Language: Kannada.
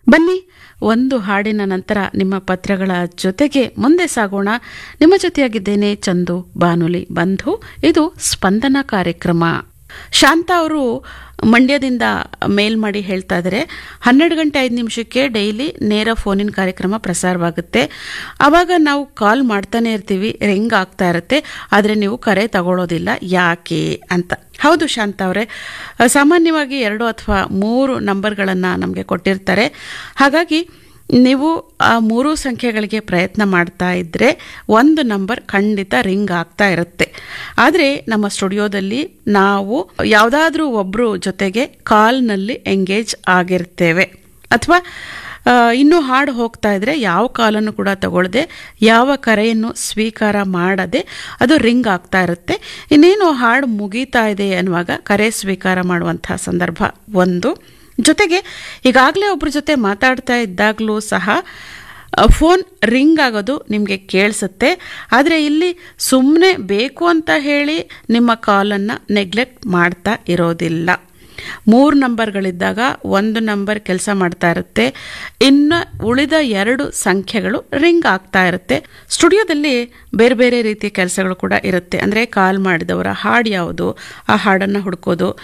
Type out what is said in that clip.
ಬನ್ನಿ ಒಂದು ಹಾಡಿನ ನಂತರ ನಿಮ್ಮ ಪತ್ರಗಳ ಜೊತೆಗೆ ಮುಂದೆ ಸಾಗೋಣ ನಿಮ್ಮ ಜೊತೆಯಾಗಿದ್ದೇನೆ ಚಂದು ಬಾನುಲಿ ಬಂಧು ಇದು ಸ್ಪಂದನ ಕಾರ್ಯಕ್ರಮ ಶಾಂತ ಅವರು ಮಂಡ್ಯದಿಂದ ಮೇಲ್ ಮಾಡಿ ಹೇಳ್ತಾ ಇದ್ದಾರೆ ಹನ್ನೆರಡು ಗಂಟೆ ಐದು ನಿಮಿಷಕ್ಕೆ ಡೈಲಿ ನೇರ ಫೋನಿನ ಕಾರ್ಯಕ್ರಮ ಪ್ರಸಾರವಾಗುತ್ತೆ ಆವಾಗ ನಾವು ಕಾಲ್ ಮಾಡ್ತಾನೆ ಇರ್ತೀವಿ ರಿಂಗ್ ಆಗ್ತಾ ಇರುತ್ತೆ ಆದರೆ ನೀವು ಕರೆ ತಗೊಳ್ಳೋದಿಲ್ಲ ಯಾಕೆ ಅಂತ ಹೌದು ಶಾಂತ ಅವರೇ ಸಾಮಾನ್ಯವಾಗಿ ಎರಡು ಅಥವಾ ಮೂರು ನಂಬರ್ಗಳನ್ನು ನಮಗೆ ಕೊಟ್ಟಿರ್ತಾರೆ ಹಾಗಾಗಿ ನೀವು ಆ ಮೂರು ಸಂಖ್ಯೆಗಳಿಗೆ ಪ್ರಯತ್ನ ಮಾಡ್ತಾ ಇದ್ದರೆ ಒಂದು ನಂಬರ್ ಖಂಡಿತ ರಿಂಗ್ ಆಗ್ತಾ ಇರುತ್ತೆ ಆದರೆ ನಮ್ಮ ಸ್ಟುಡಿಯೋದಲ್ಲಿ ನಾವು ಯಾವುದಾದ್ರೂ ಒಬ್ಬರು ಜೊತೆಗೆ ಕಾಲ್ನಲ್ಲಿ ಎಂಗೇಜ್ ಆಗಿರ್ತೇವೆ ಅಥವಾ ಇನ್ನೂ ಹಾಡು ಹೋಗ್ತಾ ಇದ್ರೆ ಯಾವ ಕಾಲನ್ನು ಕೂಡ ತಗೊಳ್ಳದೆ ಯಾವ ಕರೆಯನ್ನು ಸ್ವೀಕಾರ ಮಾಡದೆ ಅದು ರಿಂಗ್ ಆಗ್ತಾ ಇರುತ್ತೆ ಇನ್ನೇನು ಹಾಡು ಮುಗೀತಾ ಇದೆ ಅನ್ನುವಾಗ ಕರೆ ಸ್ವೀಕಾರ ಮಾಡುವಂತಹ ಸಂದರ್ಭ ಒಂದು ಜೊತೆಗೆ ಈಗಾಗಲೇ ಒಬ್ಬರ ಜೊತೆ ಮಾತಾಡ್ತಾ ಇದ್ದಾಗಲೂ ಸಹ ಫೋನ್ ರಿಂಗ್ ಆಗೋದು ನಿಮಗೆ ಕೇಳಿಸುತ್ತೆ ಆದರೆ ಇಲ್ಲಿ ಸುಮ್ಮನೆ ಬೇಕು ಅಂತ ಹೇಳಿ ನಿಮ್ಮ ಕಾಲನ್ನು ನೆಗ್ಲೆಕ್ಟ್ ಮಾಡ್ತಾ ಇರೋದಿಲ್ಲ ಮೂರು ನಂಬರ್ಗಳಿದ್ದಾಗ ಒಂದು ನಂಬರ್ ಕೆಲಸ ಮಾಡ್ತಾ ಇರುತ್ತೆ ಇನ್ನು ಉಳಿದ ಎರಡು ಸಂಖ್ಯೆಗಳು ರಿಂಗ್ ಆಗ್ತಾ ಇರುತ್ತೆ ಸ್ಟುಡಿಯೋದಲ್ಲಿ ಬೇರೆ ಬೇರೆ ರೀತಿಯ ಕೆಲಸಗಳು ಕೂಡ ಇರುತ್ತೆ ಅಂದರೆ ಕಾಲ್ ಮಾಡಿದವರ ಹಾಡು ಯಾವುದು ಆ ಹಾಡನ್ನು ಹುಡ್ಕೋದು